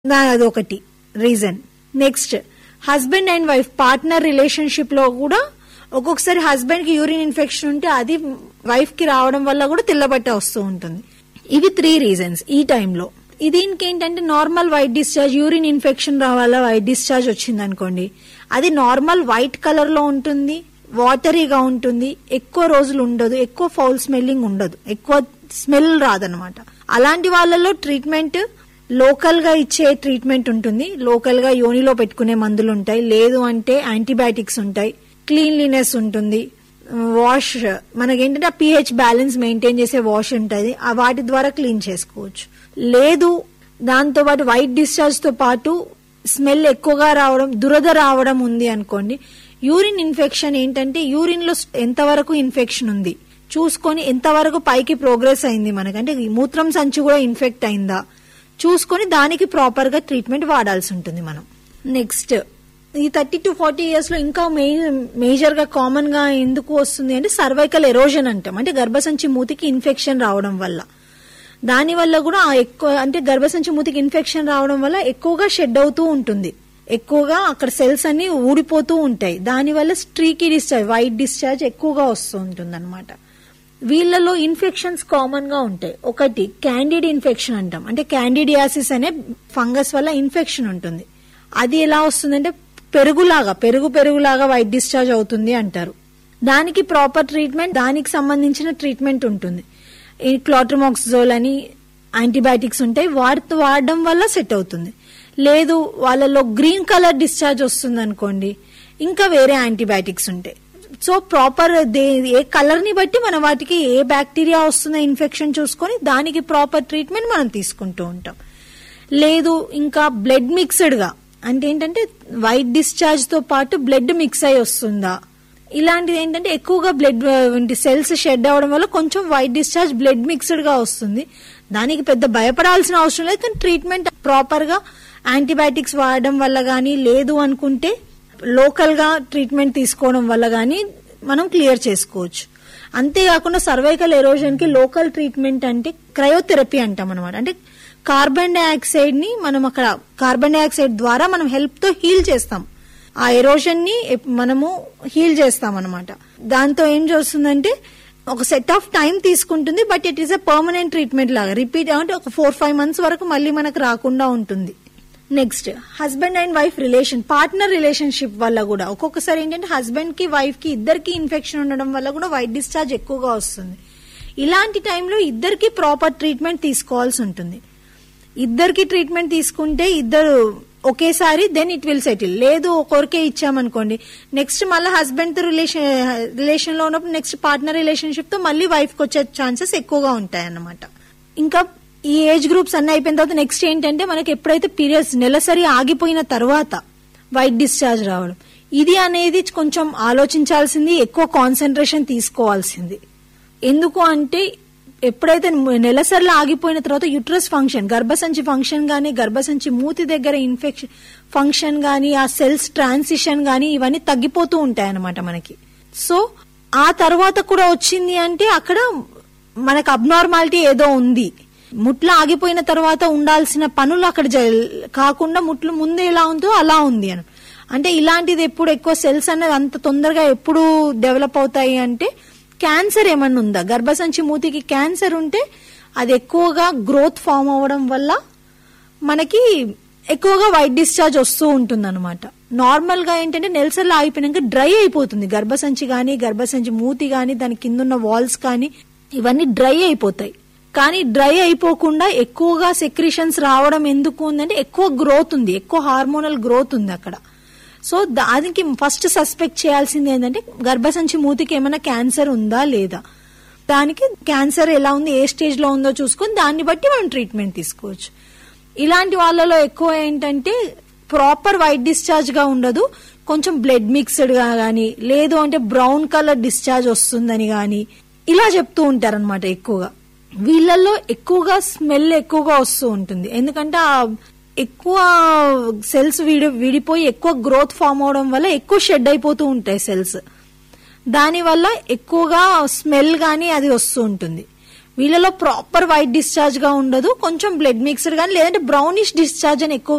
దా- అదొకటి reason next husband and wife partner relationship లో కూడా ఒక్కొక్కసారి హస్బెండ్ కి యూరిన్ ఇన్ఫెక్షన్ ఉంటే అది వైఫ్ కి రావడం వల్ల కూడా తెల్లబట్ట వస్తూ ఉంటుంది ఇవి త్రీ రీజన్స్ ఈ టైంలో దీనికి ఏంటంటే normal white discharge urine infection రావాలా వైట్ డిశ్చార్జ్ వచ్చింది అనుకోండి అది నార్మల్ వైట్ కలర్ లో ఉంటుంది వాటరీగా ఉంటుంది ఎక్కువ రోజులు ఉండదు ఎక్కువ ఫౌల్ స్మెల్లింగ్ ఉండదు ఎక్కువ స్మెల్ రాదనమాట అలాంటి వాళ్ళలో ట్రీట్మెంట్ లోకల్ గా ఇచ్చే ట్రీట్మెంట్ ఉంటుంది లోకల్ గా యోనిలో పెట్టుకునే మందులు ఉంటాయి లేదు అంటే యాంటీబయాటిక్స్ ఉంటాయి క్లీన్లీనెస్ ఉంటుంది వాష్ మనకేంటంటే ఆ పిహెచ్ బ్యాలెన్స్ మెయింటైన్ చేసే వాష్ ఉంటుంది ఆ వాటి ద్వారా క్లీన్ చేసుకోవచ్చు లేదు దాంతో పాటు వైట్ డిశ్చార్జ్ తో పాటు స్మెల్ ఎక్కువగా రావడం దురద రావడం ఉంది అనుకోండి యూరిన్ ఇన్ఫెక్షన్ ఏంటంటే యూరిన్ లో ఎంతవరకు ఇన్ఫెక్షన్ ఉంది చూసుకొని ఎంతవరకు పైకి ప్రోగ్రెస్ అయింది మనకంటే ఈ మూత్రం సంచి కూడా ఇన్ఫెక్ట్ అయిందా చూసుకొని దానికి ప్రాపర్ గా ట్రీట్మెంట్ వాడాల్సి ఉంటుంది మనం నెక్స్ట్ ఈ థర్టీ టు ఫార్టీ ఇయర్స్ లో ఇంకా మేజర్ గా కామన్ గా ఎందుకు వస్తుంది అంటే సర్వైకల్ ఎరోజన్ అంటాం అంటే గర్భసంచి మూతికి ఇన్ఫెక్షన్ రావడం వల్ల దాని వల్ల కూడా ఆ ఎక్కువ అంటే గర్భసంచి మూతికి ఇన్ఫెక్షన్ రావడం వల్ల ఎక్కువగా షెడ్ అవుతూ ఉంటుంది ఎక్కువగా అక్కడ సెల్స్ అన్ని ఊడిపోతూ ఉంటాయి దాని వల్ల స్ట్రీకీ డిశ్చార్జ్ వైట్ డిశ్చార్జ్ ఎక్కువగా వస్తూ ఉంటుంది అనమాట వీళ్ళలో ఇన్ఫెక్షన్స్ కామన్ గా ఉంటాయి ఒకటి క్యాండిడ్ ఇన్ఫెక్షన్ అంటాం అంటే క్యాండిడియాసిస్ అనే ఫంగస్ వల్ల ఇన్ఫెక్షన్ ఉంటుంది అది ఎలా వస్తుందంటే పెరుగులాగా పెరుగు పెరుగులాగా వైట్ డిశ్చార్జ్ అవుతుంది అంటారు దానికి ప్రాపర్ ట్రీట్మెంట్ దానికి సంబంధించిన ట్రీట్మెంట్ ఉంటుంది ఈ క్లాట్రమాక్సిజోల్ అని యాంటీబయాటిక్స్ ఉంటాయి వాటి వాడడం వల్ల సెట్ అవుతుంది లేదు వాళ్ళలో గ్రీన్ కలర్ డిశ్చార్జ్ వస్తుంది అనుకోండి ఇంకా వేరే యాంటీబయాటిక్స్ ఉంటాయి సో ప్రాపర్ ఏ కలర్ ని బట్టి మన వాటికి ఏ బ్యాక్టీరియా వస్తుందో ఇన్ఫెక్షన్ చూసుకొని దానికి ప్రాపర్ ట్రీట్మెంట్ మనం తీసుకుంటూ ఉంటాం లేదు ఇంకా బ్లడ్ మిక్స్డ్ గా అంటే ఏంటంటే వైట్ డిశ్చార్జ్ తో పాటు బ్లడ్ మిక్స్ అయి వస్తుందా ఇలాంటిది ఏంటంటే ఎక్కువగా బ్లడ్ సెల్స్ షెడ్ అవడం వల్ల కొంచెం వైట్ డిశ్చార్జ్ బ్లడ్ మిక్స్డ్ గా వస్తుంది దానికి పెద్ద భయపడాల్సిన అవసరం లేదు కానీ ట్రీట్మెంట్ ప్రాపర్ గా యాంటీబయాటిక్స్ వాడడం వల్ల గానీ లేదు అనుకుంటే లోకల్ గా ట్రీట్మెంట్ తీసుకోవడం వల్ల గానీ మనం క్లియర్ చేసుకోవచ్చు అంతేకాకుండా సర్వైకల్ ఎరోజన్ కి లోకల్ ట్రీట్మెంట్ అంటే క్రయోథెరపీ అంటాం అనమాట అంటే కార్బన్ డైఆక్సైడ్ ని మనం అక్కడ కార్బన్ డైఆక్సైడ్ ద్వారా మనం హెల్ప్ తో హీల్ చేస్తాం ఆ ఎరోజన్ ని ఎప్- మనము హీల్ చేస్తాం అనమాట దాంతో ఏం చేస్తుందంటే ఒక సెట్ ఆఫ్ టైం తీసుకుంటుంది but it is a permanent treatment లాగా రిపీట్ అంటే ఒక ఫోర్ ఫైవ్ మంత్స్ వరకు మళ్ళీ మనకు రాకుండా ఉంటుంది next husband and wife relation partner relationship వల్ల కూడా ఒక్కొక్కసారి ఏంటంటే హస్బెండ్ కి వైఫ్ కి ఇద్దరికి ఇన్ఫెక్షన్ ఉండడం వల్ల కూడా వైట్ డిశ్చార్జ్ ఎక్కువగా వస్తుంది ఇలాంటి టైంలో ఇద్దరికి ప్రాపర్ ట్రీట్మెంట్ తీసుకోవాల్సి ఉంటుంది ఇద్దరికి ట్రీట్మెంట్ తీసుకుంటే ఇద్దరు ఒకేసారి దెన్ ఇట్ విల్ సెటిల్ లేదు ఒకరికే ఇచ్చామనుకోండి నెక్స్ట్ మళ్ళీ హస్బెండ్ తో రిలేషన్ రిలేషన్ లో ఉన్నప్పుడు నెక్స్ట్ పార్ట్నర్ రిలేషన్షిప్ తో మళ్ళీ వైఫ్ కి వచ్చే ఛాన్సెస్ ఎక్కువగా ఉంటాయి అన్నమాట ఇంకా ఈ ఏజ్ గ్రూప్స్ అన్ని అయిపోయిన తర్వాత నెక్స్ట్ ఏంటంటే మనకి ఎప్పుడైతే పీరియడ్స్ నెలసరి ఆగిపోయిన తర్వాత వైట్ డిశ్చార్జ్ రావడం ఇది అనేది కొంచెం ఆలోచించాల్సింది ఎక్కువ కాన్సన్ట్రేషన్ తీసుకోవాల్సింది ఎందుకు అంటే ఎప్పుడైతే నెలసరిలో ఆగిపోయిన తర్వాత యుట్రస్ ఫంక్షన్ గర్భసంచి ఫంక్షన్ గానీ గర్భసంచి మూతి దగ్గర ఇన్ఫెక్షన్ ఫంక్షన్ గానీ ఆ సెల్స్ ట్రాన్సిషన్ గానీ ఇవన్నీ తగ్గిపోతూ ఉంటాయి అన్నమాట మనకి సో ఆ తర్వాత కూడా వచ్చింది అంటే అక్కడ మనకు అబ్నార్మాలిటీ ఏదో ఉంది ముట్లు ఆగిపోయిన తర్వాత ఉండాల్సిన పనులు అక్కడ జ- కాకుండా ముట్లు ముందు ఎలా ఉందో అలా ఉంది అని అంటే ఇలాంటిది ఎప్పుడు ఎక్కువ సెల్స్ అనేది అంత తొందరగా ఎప్పుడు డెవలప్ అవుతాయి అంటే క్యాన్సర్ ఏమన్నా ఉందా గర్భసంచి మూతికి క్యాన్సర్ ఉంటే అది ఎక్కువగా గ్రోత్ ఫామ్ అవ్వడం వల్ల మనకి ఎక్కువగా వైట్ డిశ్చార్జ్ వస్తూ ఉంటుంది అనమాట నార్మల్ గా ఏంటంటే నెలసరిలో ఆగిపోయినాక డ్రై అయిపోతుంది గర్భసంచి గాని గర్భసంచి మూతి గాని దాని కింద ఉన్న వాల్స్ కానీ ఇవన్నీ డ్రై అయిపోతాయి కానీ డ్రై అయిపోకుండా ఎక్కువగా సెక్రిషన్స్ రావడం ఎందుకు ఉందంటే ఎక్కువ గ్రోత్ ఉంది ఎక్కువ హార్మోనల్ గ్రోత్ ఉంది అక్కడ సో దానికి ఫస్ట్ సస్పెక్ట్ చేయాల్సింది ఏంటంటే గర్భసంచి మూతికి ఏమైనా క్యాన్సర్ ఉందా లేదా దానికి క్యాన్సర్ ఎలా ఉంది ఏ స్టేజ్ లో ఉందో చూసుకొని దాన్ని బట్టి మనం ట్రీట్మెంట్ తీసుకోవచ్చు ఇలాంటి వాళ్ళలో ఎక్కువ ఏంటంటే ప్రాపర్ వైట్ డిశ్చార్జ్ గా ఉండదు కొంచెం బ్లడ్ మిక్స్డ్ గా గానీ లేదు అంటే బ్రౌన్ కలర్ డిశ్చార్జ్ వస్తుందని గాని ఇలా చెప్తూ ఉంటారనమాట ఎక్కువగా వీళ్ళల్లో ఎక్కువగా స్మెల్ ఎక్కువగా వస్తూ ఉంటుంది ఎందుకంటే ఆ ఎక్కువ సెల్స్ విడి విడిపోయి ఎక్కువ గ్రోత్ ఫామ్ అవడం వల్ల ఎక్కువ షెడ్ అయిపోతూ ఉంటాయి సెల్స్ దానివల్ల ఎక్కువగా స్మెల్ గానీ అది వస్తూ ఉంటుంది వీళ్ళలో ప్రాపర్ వైట్ డిశ్చార్జ్ గా ఉండదు కొంచెం బ్లడ్ మిక్స్డ్ గానీ లేదంటే బ్రౌనిష్ డిశ్చార్జ్ అని ఎక్కువ